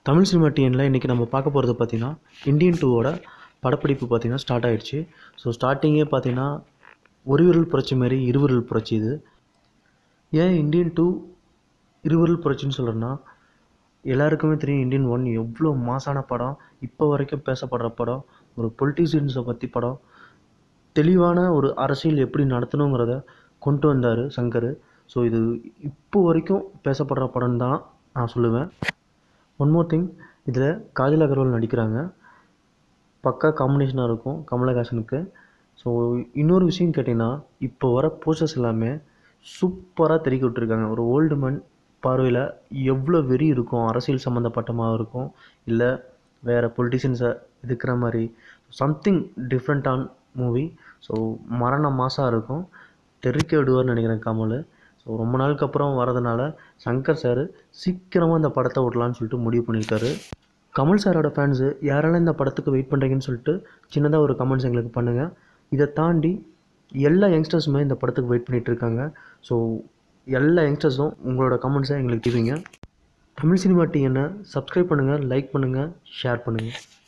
Tamil cinema டிஎனில் இன்றைக்கி நம்ம பார்க்க போகிறது பார்த்திங்கன்னா இந்தியன் டூவோட படப்பிடிப்பு பார்த்திங்கன்னா ஸ்டார்ட் ஆயிடுச்சு ஸோ ஸ்டார்டிங்கே பார்த்திங்கன்னா ஒரு விரல் புரட்சி மாதிரி இருவிரல் புரட்சி இது ஏன் இந்தியன் டூ இருவிரல் புரட்சின்னு சொல்கிறேன்னா எல்லாருக்குமே தெரியும் இந்தியன் ஒன் எவ்வளோ மாசான படம் இப்போ வரைக்கும் பேசப்படுற படம் ஒரு பொலிட்டீஷியன்ஸை பற்றி படம் தெளிவான ஒரு அரசியல் எப்படி நடத்தணுங்கிறத கொண்டு வந்தார் சங்கர் ஸோ இது இப்போ வரைக்கும் பேசப்படுற படம் தான் நான் சொல்லுவேன் ஒன் மோர் திங் இதில் காஜல் அகர்வால் நடிக்கிறாங்க பக்கா காம்பினேஷனாக இருக்கும் கமலஹாசனுக்கு ஸோ இன்னொரு விஷயம் கேட்டிங்கன்னா இப்போ வர போஸ்டர்ஸ் எல்லாமே சூப்பராக தெறிக்க விட்டுருக்காங்க ஒரு ஓல்டு மேன் பார்வையில் எவ்வளோ வெறி இருக்கும் அரசியல் சம்மந்தப்பட்டமாக இருக்கும் இல்லை வேறு பொலிட்டிஷியன்ஸை எதுக்குற மாதிரி சம்திங் டிஃப்ரெண்ட்டான மூவி ஸோ மரண மாசாக இருக்கும் தெறிக்க விடுவார்னு நினைக்கிறேன் கமல் ஸோ ரொம்ப நாளுக்கு அப்புறம் வரதுனால சங்கர் சார் சீக்கிரமாக இந்த படத்தை விடலான்னு சொல்லிட்டு முடிவு பண்ணியிருக்காரு கமல் சாரோட ஃபேன்ஸு யாரெல்லாம் இந்த படத்துக்கு வெயிட் பண்ணுறீங்கன்னு சொல்லிட்டு சின்னதாக ஒரு கமெண்ட்ஸ் எங்களுக்கு பண்ணுங்கள் இதை தாண்டி எல்லா யங்ஸ்டர்ஸுமே இந்த படத்துக்கு வெயிட் பண்ணிகிட்டு இருக்காங்க ஸோ எல்லா யங்ஸ்டர்ஸும் உங்களோட கமெண்ட்ஸை எங்களுக்கு தெரிவிங்க தமிழ் சினிமா டிஎன்னை சப்ஸ்கிரைப் பண்ணுங்கள் லைக் பண்ணுங்கள் ஷேர் பண்ணுங்கள்